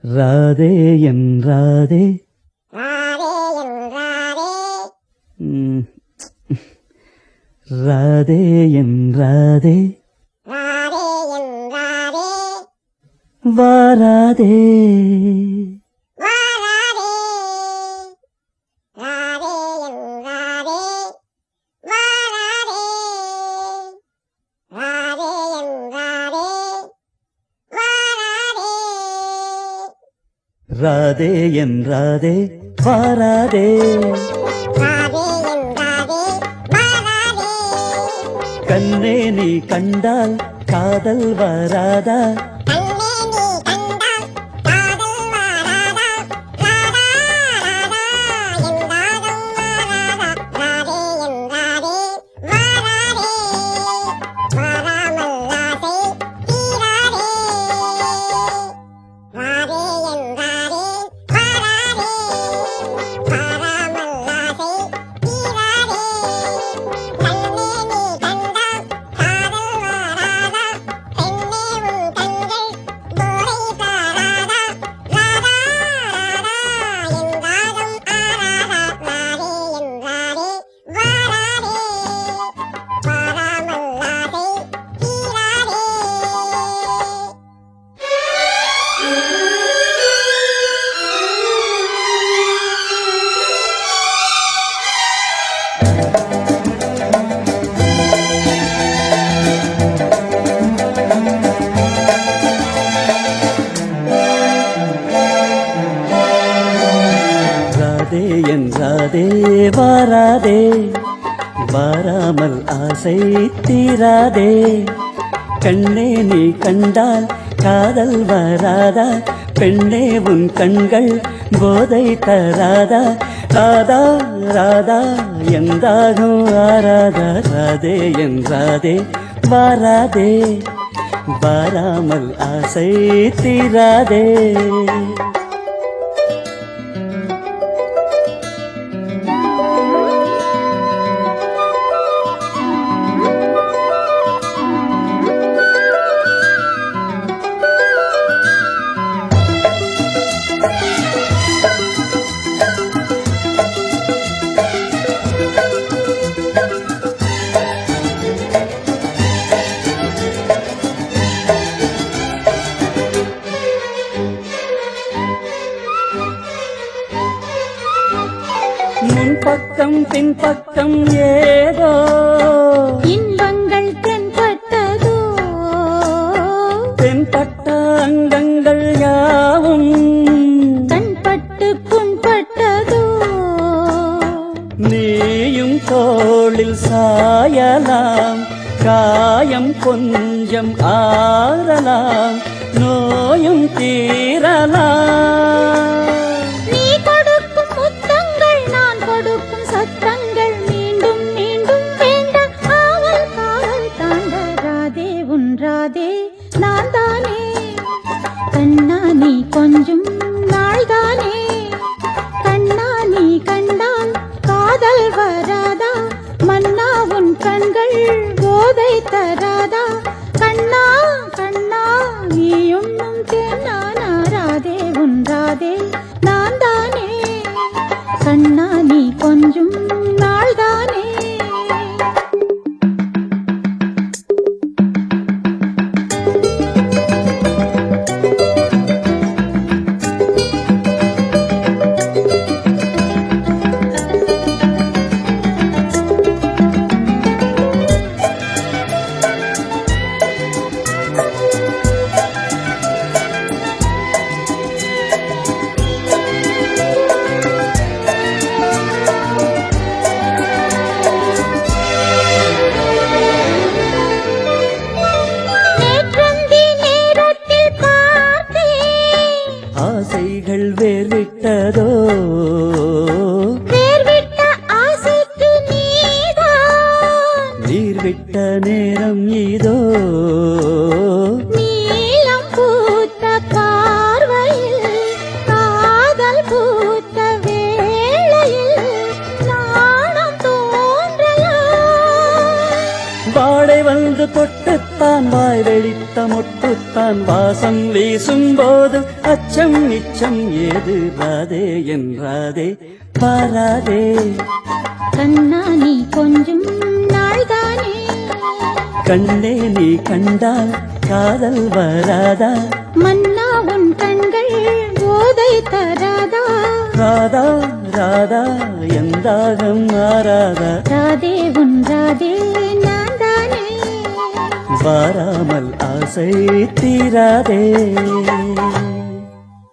ராதே என் ராதே ராதே என் ராதே ம், ராதே என் ராதே ராதே என் ராதே வாராதே வாராதே ராதே என் ராதே வாராதே ராதே என் ராதே வாராதே ராதே என் ராதே வாராதே ராதே என் ராதே வாராதே கண்ணே நீ கண்டால் காதல் வராதா கண்ணே நீ கண்டால் காதல் வாராதா ராதா ராதா என் ராகம் வாராதா ராதே என் ராதே வாராதே வாராமல் ஆசை தீராதே ராதே என் ராதே வாராதே வாராமல் ஆசை தீராதே கண்ணே நீ கண்டால் காதல் வாராதா பெண்ணே உன் கண்கள் போதை தாராதா ராதா ராதா என் ராகம் ஆராதா ராதே என் ராதே வாராதே வாராமல் ஆசை தீராதே ராதே என் ராதே வாராதே வாராமல் ஆசை தீராதே கண்ணே நீ கண்டால் காதல் வராதா பெண்ணே உன் கண்கள் போதை தராதா ராதா ராதா எந்தாகும் ஆராதா ராதே என் ராதே வாராதே வாராமல் ஆசை தீராதே முன்பக்கம் பின்பக்கம் ஏதோ இன்பங்கள் தென்பட்டதோ தென்பட்ட அங்கங்கள் யாவும் கண்பட்டு புண்பட்டதோ நீயும் தோளில் சாயலாம் காயம் கொஞ்சம் ஆறலாம் நோயும் தீரலாம் நீ கொடுக்கும் முத்தங்கள் நான் கொடுக்கும் சத்தங்கள் மீண்டும் மீண்டும் வேண்டாம் காவல் காவல் தாண்ட ராதே உன் ராதே நான் தானே கண்ணா நீ கொஞ்சம் நாள்தானே கண்ணா நீ கண்டால் காதல் வராதா மன்னா உன் கண்கள் போதை தராதா கண்ணா கண்ணா நீ உண்ணும் தேனானா ராதே உன் ராதே நான் தானே கண்ணா நீ கொஞ்சம் நாள்தானே நேற்றந்தி நேரத்தில் பார்த்தேன் ஆசைகள் வேர்விட்டதோ வேர்விட்ட ஆசைக்கு நீதான் நீர் விட்ட நேரம் இதோ நீலம் பூத்த பார்வையில் காதல் பூத்த வேளையில் நாணம் தோன்றலாம் வாடை வந்து தொட்டுத்தான் வாய் வெடித்த மொட்டுத்தான் வாசம் வீசும் போது அச்சம் நிச்சம் ஏது ராதே என்றாதே பாராதே கண்ணா நீ கொஞ்சம் நாள்தானே கண்ணே நீ கண்டால் காதல் வராதா மன்னா உன் கண்கள் போதை தராதா ராதா ராதா எந்தாகம் மாறாதா ராதே உன் ராதே நான் தானே வாராமல் ஆசை தீராதே